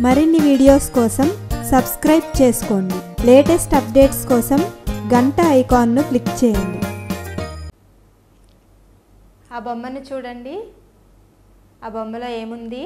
మరిన్ని వీడియోస్ కోసం సబ్స్క్రైబ్ చేసుకోండి లేటెస్ట్ అప్డేట్స్ కోసం గంట ఐకాన్ను క్లిక్ చేయండి ఆ బొమ్మను చూడండి ఆ బొమ్మలో ఏముంది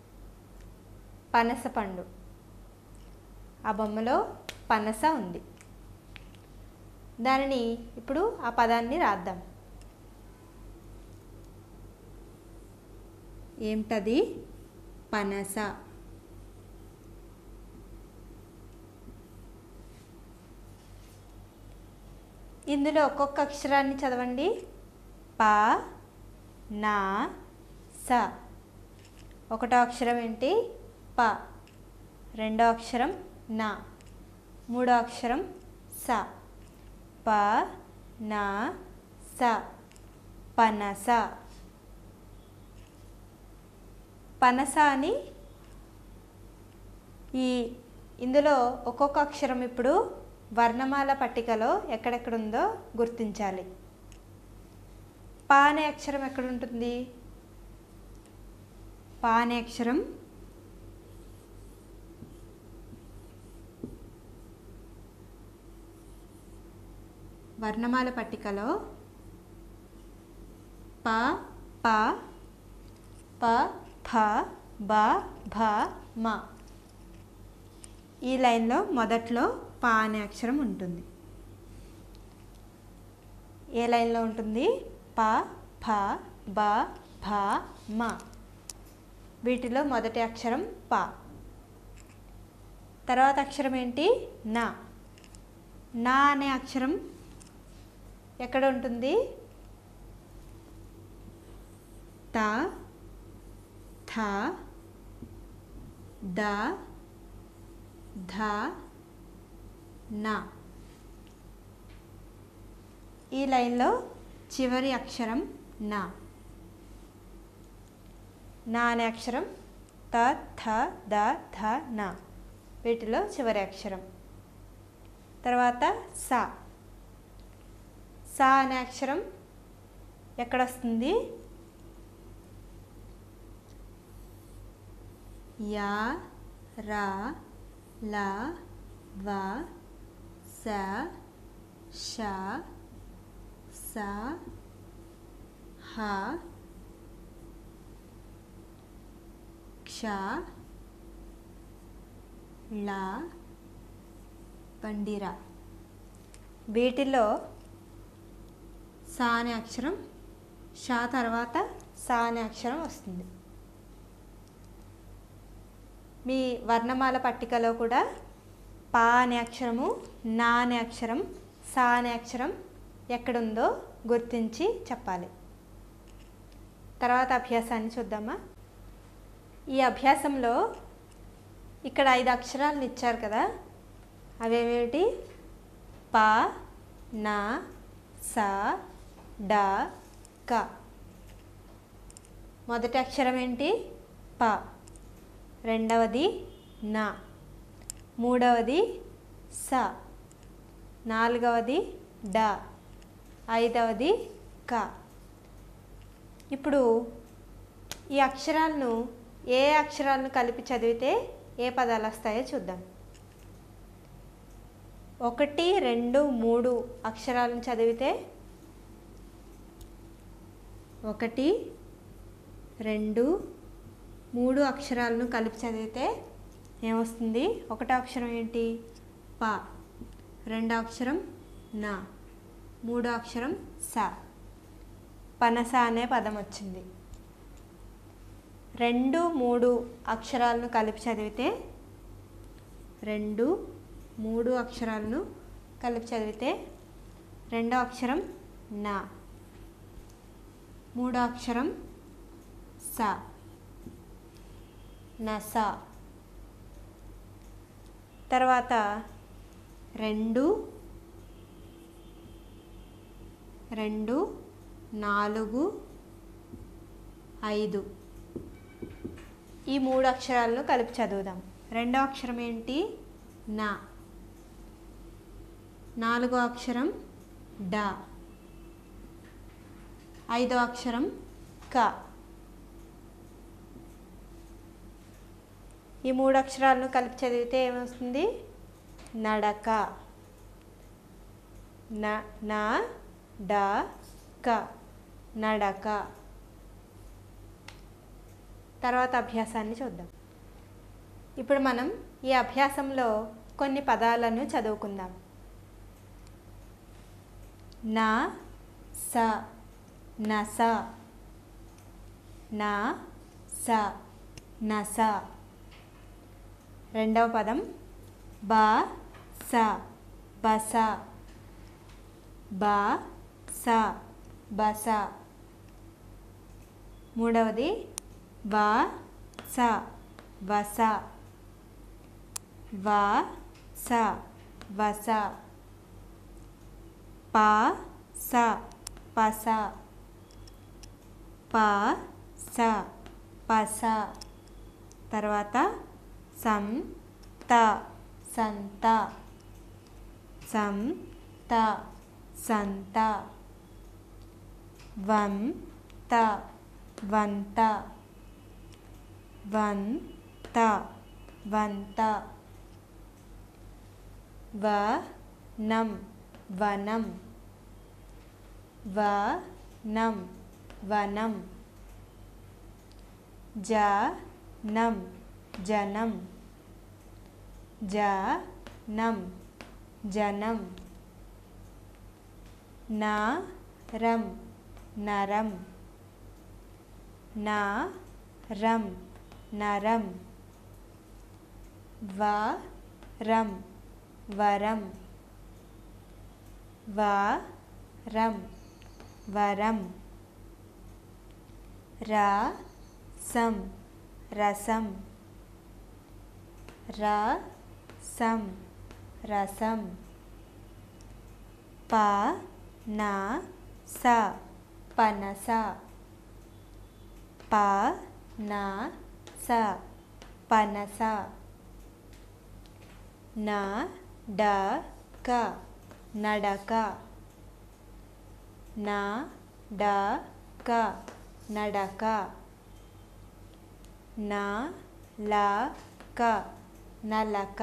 పనస పండు ఆ బొమ్మలో పనస ఉంది దానిని ఇప్పుడు ఆ పదాన్ని రాద్దాం ఏమిటది పనస ఇందులో ఒక్కొక్క అక్షరాన్ని చదవండి ప నా స ఒకటో అక్షరం ఏంటి ప రెండో అక్షరం నా మూడో అక్షరం స ప నా స పనస పనస అని ఈ ఇందులో ఒక్కొక్క అక్షరం ఇప్పుడు వర్ణమాల పట్టికలో ఎక్కడెక్కడుందో గుర్తించాలి పా అనే అక్షరం ఎక్కడ ఉంటుంది పా అనే అక్షరం వర్ణమాల పట్టికలో ప ప ప ఫ బ భ మ ఈ లైన్లో మొదట్లో ప అనే అక్షరం ఉంటుంది ఏ లైన్లో ఉంటుంది ప ఫ బ భ మ వీటిలో మొదటి అక్షరం ప తర్వాత అక్షరం ఏంటి నా నా అనే అక్షరం ఎక్కడ ఉంటుంది త థ ద ధ నా ఈ లైన్లో చివరి అక్షరం నా నా అనే అక్షరం త థ ద ధ నా వీటిలో చివరి అక్షరం తర్వాత సా సా అనే అక్షరం ఎక్కడ వస్తుంది యా రా లా వ స ష స హ క్ష ళ బండిరా వీటిలో సా అనే అక్షరం షా తర్వాత సా అనే అక్షరం వస్తుంది మీ వర్ణమాల పట్టికలో కూడా పా అనే అక్షరము నా అనే అక్షరం సా అనే అక్షరం ఎక్కడుందో గుర్తించి చెప్పాలి తర్వాత అభ్యాసాన్ని చూద్దామా ఈ అభ్యాసంలో ఇక్కడ ఐదు అక్షరాలను ఇచ్చారు కదా అవేమిటి ప నా స డ క మొదటి అక్షరం ఏంటి ప రెండవది నా మూడవది స నాలుగవది డ ఐదవది క ఇప్పుడు ఈ అక్షరాలను ఏ అక్షరాలను కలిపి చదివితే ఏ పదాలు వస్తాయో చూద్దాం ఒకటి రెండు మూడు అక్షరాలను చదివితే ఒకటి రెండు మూడు అక్షరాలను కలిపి చదివితే ఏమొస్తుంది ఒకటో అక్షరం ఏంటి ప రెండో అక్షరం నా మూడో అక్షరం స పనస అనే పదం వచ్చింది రెండు మూడు అక్షరాలను కలిపి చదివితే రెండు మూడు అక్షరాలను కలిపి చదివితే రెండో అక్షరం నా మూడో అక్షరం స నస తర్వాత రెండు రెండు నాలుగు ఐదు ఈ మూడు అక్షరాలను కలిపి చదువుదాం రెండో అక్షరం ఏంటి నా నాలుగో అక్షరం డ ఐదో అక్షరం క ఈ మూడు అక్షరాలను కలిపి చదివితే ఏమొస్తుంది నడక న నా డ క నడక తర్వాత అభ్యాసాన్ని చూద్దాం ఇప్పుడు మనం ఈ అభ్యాసంలో కొన్ని పదాలను చదువుకుందాం నా స నస నా స నస రెండవ పదం బ స బస బ స బస మూడవది వ స వస వ స వస ప స పస ప స పస తర్వాత సం త సంత సం త సంత వం త వంత వన్ త వంత వ నం వనం వ నం వనం జ నం జనం జ నం జనం నా రం నరం నా రం నరం వ రం వరం వ రం వరం ర సం రసం ర సం రసం ప నా స పనస ప నా స పనస నా డ క నడక నా డ క నడక నా ల క నలక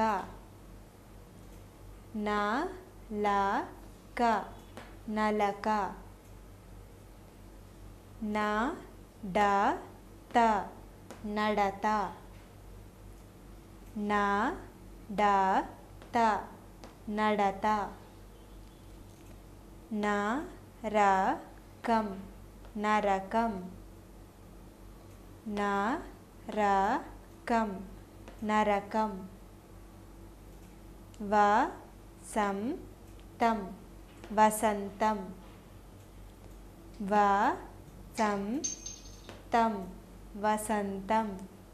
నా ల క నలక నా డ త నడత నా డ త నడత నా ర కం నరకం నా ర కం నరకం వ సం తం వసంతం వ సం తం వసంతం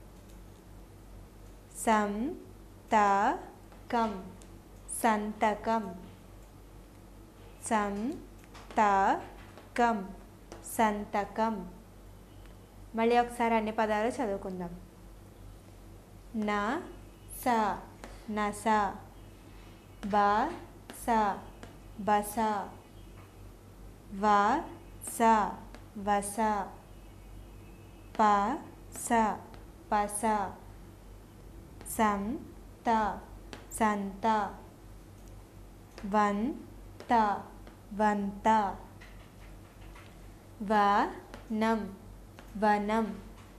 సం త కం సంతకం సం త కం సంతకం మళ్ళీ ఒకసారి అన్ని పదాలు చదువుకుందాం నా స నస బ స బస వ స వస ప స పస సం త సంత వన్ త వంత వ నం వనం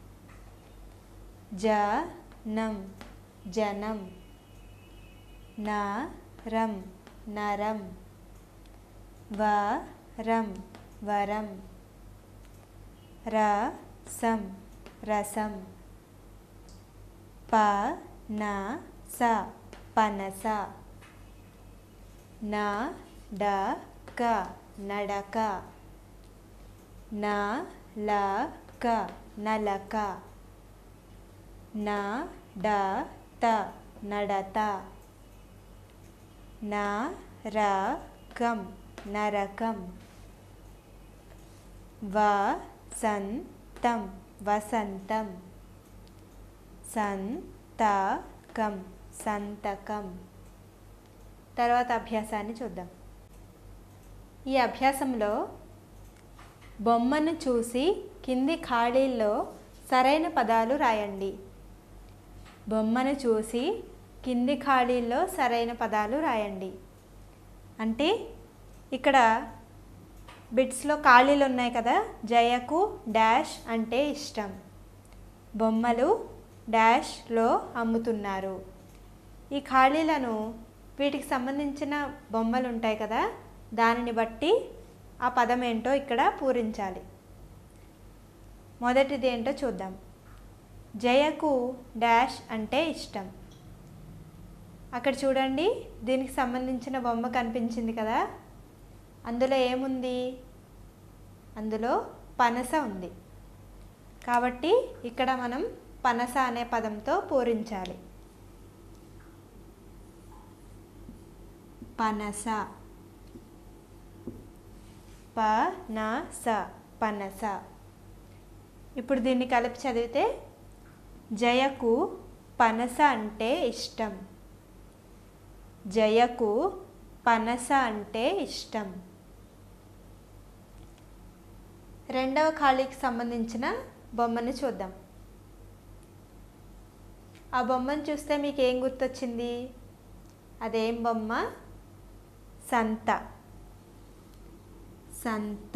జ నం జనం నా రం నరం వ రం వరం ర సం రసం ప నా స పనస నా డ క నడక నా ల క నలక నా డ త నడత నా ర కం నరకం వ సన్ తం వసంతం సన్ త కం సంతకం తర్వాత అభ్యాసాన్ని చూద్దాం ఈ అభ్యాసంలో బొమ్మను చూసి కింది ఖాళీల్లో సరైన పదాలు రాయండి బొమ్మను చూసి కింది ఖాళీల్లో సరైన పదాలు రాయండి అంటే ఇక్కడ బిట్స్లో ఖాళీలు ఉన్నాయి కదా జయకు డాష్ అంటే ఇష్టం బొమ్మలు డాష్లో అమ్ముతున్నారు ఈ ఖాళీలను వీటికి సంబంధించిన బొమ్మలు ఉంటాయి కదా దానిని బట్టి ఆ పదం ఏంటో ఇక్కడ పూరించాలి మొదటిది ఏంటో చూద్దాం జయకు డాష్ అంటే ఇష్టం అక్కడ చూడండి దీనికి సంబంధించిన బొమ్మ కనిపించింది కదా అందులో ఏముంది అందులో పనస ఉంది కాబట్టి ఇక్కడ మనం పనస అనే పదంతో పూరించాలి పనస పనస పనస ఇప్పుడు దీన్ని కలిపి చదివితే జయకు పనస అంటే ఇష్టం జయకు పనస అంటే ఇష్టం రెండవ ఖాళీకి సంబంధించిన బొమ్మని చూద్దాం ఆ బొమ్మను చూస్తే మీకు ఏం గుర్తొచ్చింది అదేం బొమ్మ సంత సంత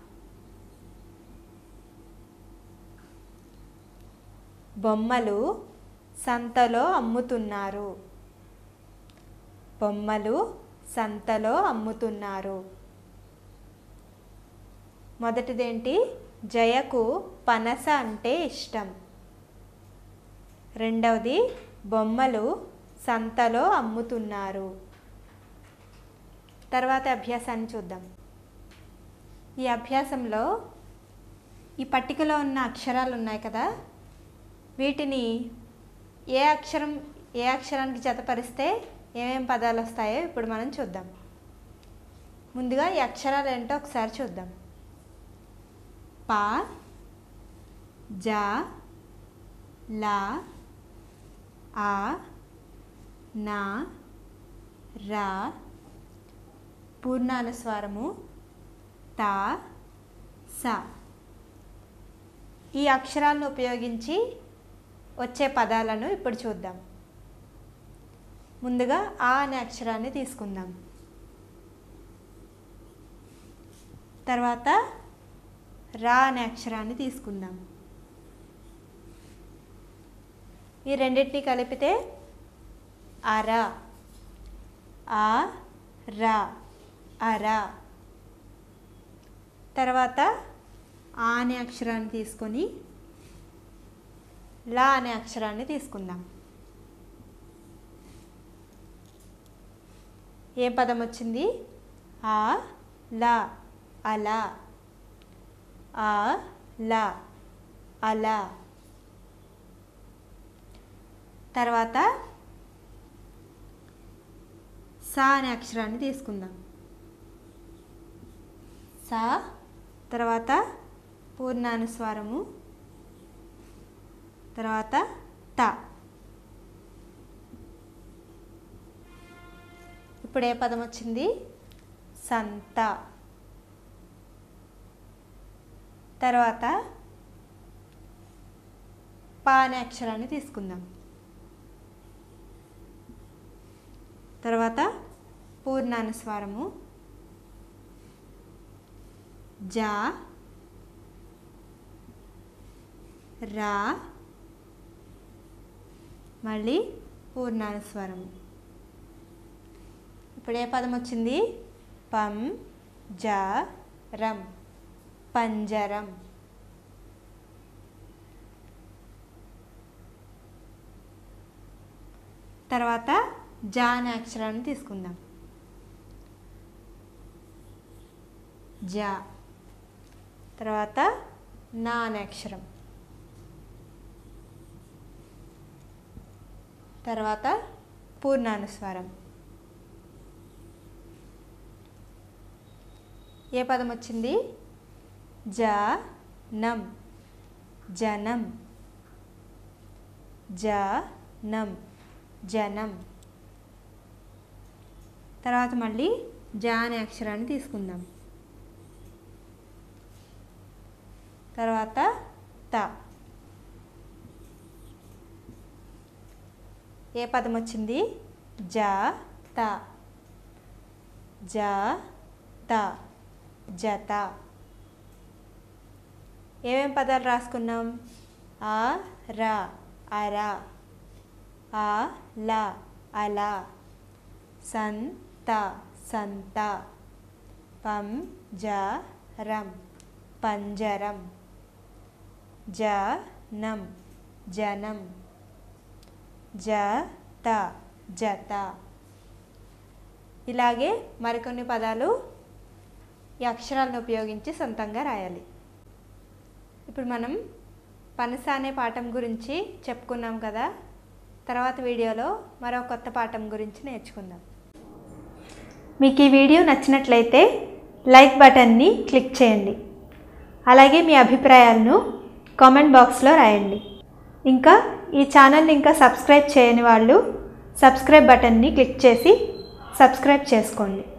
బొమ్మలు సంతలో అమ్ముతున్నారు బొమ్మలు సంతలో అమ్ముతున్నారు మొదటిదేంటి జయకు పనస అంటే ఇష్టం రెండవది బొమ్మలు సంతలో అమ్ముతున్నారు తర్వాత అభ్యాసాన్ని చూద్దాం ఈ అభ్యాసంలో ఈ పట్టికలో ఉన్న అక్షరాలు ఉన్నాయి కదా వీటిని ఏ అక్షరం ఏ అక్షరానికి జతపరిస్తే ఏమేం పదాలు వస్తాయో ఇప్పుడు మనం చూద్దాం ముందుగా ఈ అక్షరాలు ఏంటో ఒకసారి చూద్దాం పా జా లా ఆ నా రా పూర్ణానుస్వారము తా సా ఈ అక్షరాలను ఉపయోగించి వచ్చే పదాలను ఇప్పుడు చూద్దాం ముందుగా ఆ అనే అక్షరాన్ని తీసుకుందాం తర్వాత రా అనే అక్షరాన్ని తీసుకుందాం ఈ రెండింటిని కలిపితే అర ఆ రా అర తర్వాత ఆ అనే అక్షరాన్ని తీసుకొని లా అనే అక్షరాన్ని తీసుకుందాం ఏ పదం వచ్చింది ఆ లా అలా ఆ లా అలా తర్వాత సా అనే అక్షరాన్ని తీసుకుందాం సా తర్వాత పూర్ణానుస్వారము తర్వాత త ఇప్పుడు ఏ పదం వచ్చింది సంత తర్వాత పా అనే అక్షరాన్ని తీసుకుందాం తర్వాత పూర్ణానుస్వారము జా రా మళ్ళీ పూర్ణానుస్వరము ఇప్పుడు ఏ పదం వచ్చింది పం జ రం పంజరం తర్వాత జా అనే అక్షరాన్ని తీసుకుందాం జా తర్వాత నా అనే అక్షరం తర్వాత పూర్ణానుస్వారం ఏ పదం వచ్చింది జ నం జనం జ నం జనం తర్వాత మళ్ళీ జ అనే అక్షరాన్ని తీసుకుందాం తర్వాత త ఏ పదం వచ్చింది జ త జ త జత ఏమేం పదాలు రాసుకున్నాం ఆ రా అర ఆ ల అల సంత సంత పం జ రం పంజరం జనం జనం జత జత ఇలాగే మరికొన్ని పదాలు ఈ అక్షరాలను ఉపయోగించి సొంతంగా రాయాలి ఇప్పుడు మనం పనస అనే పాఠం గురించి చెప్పుకున్నాం కదా తర్వాత వీడియోలో మరో కొత్త పాఠం గురించి నేర్చుకుందాం మీకు ఈ వీడియో నచ్చినట్లయితే లైక్ బటన్ని క్లిక్ చేయండి అలాగే మీ అభిప్రాయాలను కామెంట్ బాక్స్లో రాయండి ఇంకా ఈ ఛానల్ని ఇంకా సబ్స్క్రైబ్ చేయని వాళ్ళు సబ్స్క్రైబ్ బటన్ని క్లిక్ చేసి సబ్స్క్రైబ్ చేసుకోండి